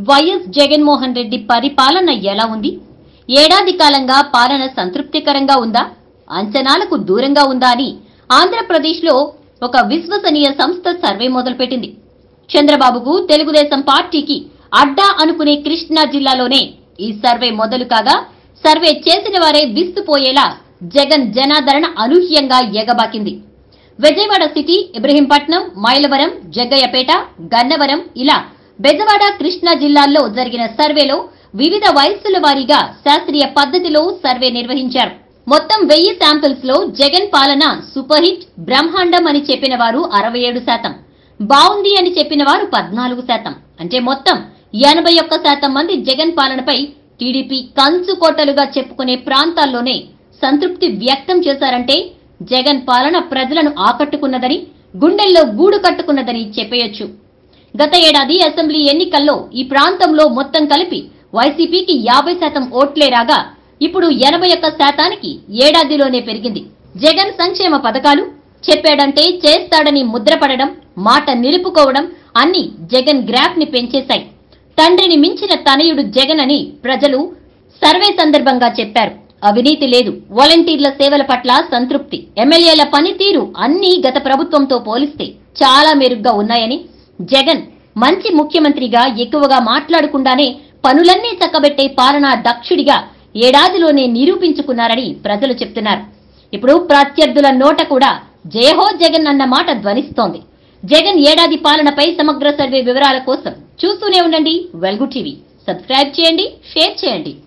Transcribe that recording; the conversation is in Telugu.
వైఎస్ జగన్మోహన్ రెడ్డి పరిపాలన ఎలా ఉంది ఏడాది కాలంగా పాలన సంతృప్తికరంగా ఉందా అంచనాలకు దూరంగా ఉందా అని ఆంధ్రప్రదేశ్లో ఒక విశ్వసనీయ సంస్థ సర్వే మొదలుపెట్టింది చంద్రబాబుకు తెలుగుదేశం పార్టీకి అడ్డా అనుకునే కృష్ణా జిల్లాలోనే ఈ సర్వే మొదలు కాగా సర్వే చేసిన వారే విస్తుపోయేలా జగన్ జనాదరణ అనూహ్యంగా ఎగబాకింది విజయవాడ సిటీ ఇబ్రహీంపట్నం మైలవరం జగ్గయ్యపేట గన్నవరం ఇలా బెజవాడ కృష్ణా జిల్లాల్లో జరిగిన సర్వేలో వివిధ వయస్సుల వారీగా శాస్త్రీయ పద్ధతిలో సర్వే నిర్వహించారు మొత్తం వెయ్యి శాంపిల్స్ లో జగన్ పాలన సూపర్ హిట్ బ్రహ్మాండం అని చెప్పిన వారు అరవై ఏడు శాతం బావుంది అని చెప్పిన వారు పద్నాలుగు శాతం అంటే మొత్తం ఎనభై ఒక్క శాతం మంది జగన్ పాలనపై టీడీపీ కంచు కోటలుగా చెప్పుకునే ప్రాంతాల్లోనే సంతృప్తి వ్యక్తం చేశారంటే జగన్ పాలన ప్రజలను ఆకట్టుకున్నదని గుండెల్లో గూడు కట్టుకున్నదని చెప్పేయొచ్చు గత ఏడాది అసెంబ్లీ ఎన్నికల్లో ఈ ప్రాంతంలో మొత్తం కలిపి వైసీపీకి యాభై శాతం ఓట్లే రాగా ఇప్పుడు ఎనభై ఒక్క శాతానికి ఏడాదిలోనే పెరిగింది జగన్ సంక్షేమ పథకాలు చెప్పాడంటే చేస్తాడని ముద్రపడడం మాట నిలుపుకోవడం అన్ని జగన్ గ్రాఫ్ ని పెంచేశాయి తండ్రిని మించిన తనయుడు జగన్ అని ప్రజలు సర్వే సందర్భంగా చెప్పారు అవినీతి లేదు వాలంటీర్ల సేవల పట్ల సంతృప్తి ఎమ్మెల్యేల పనితీరు అన్ని గత ప్రభుత్వంతో పోలిస్తే చాలా మెరుగ్గా ఉన్నాయని జగన్ మంచి ముఖ్యమంత్రిగా ఎక్కువగా మాట్లాడకుండానే పనులన్నీ చక్కబెట్టే పాలనా దక్షుడిగా ఏడాదిలోనే నిరూపించుకున్నారని ప్రజలు చెప్తున్నారు ఇప్పుడు ప్రత్యర్థుల నోట కూడా జయహో జగన్ అన్న మాట ధ్వనిస్తోంది జగన్ ఏడాది పాలనపై సమగ్ర సర్వే వివరాల కోసం చూస్తూనే ఉండండి వెల్గు టీవీ సబ్స్క్రైబ్ చేయండి షేర్ చేయండి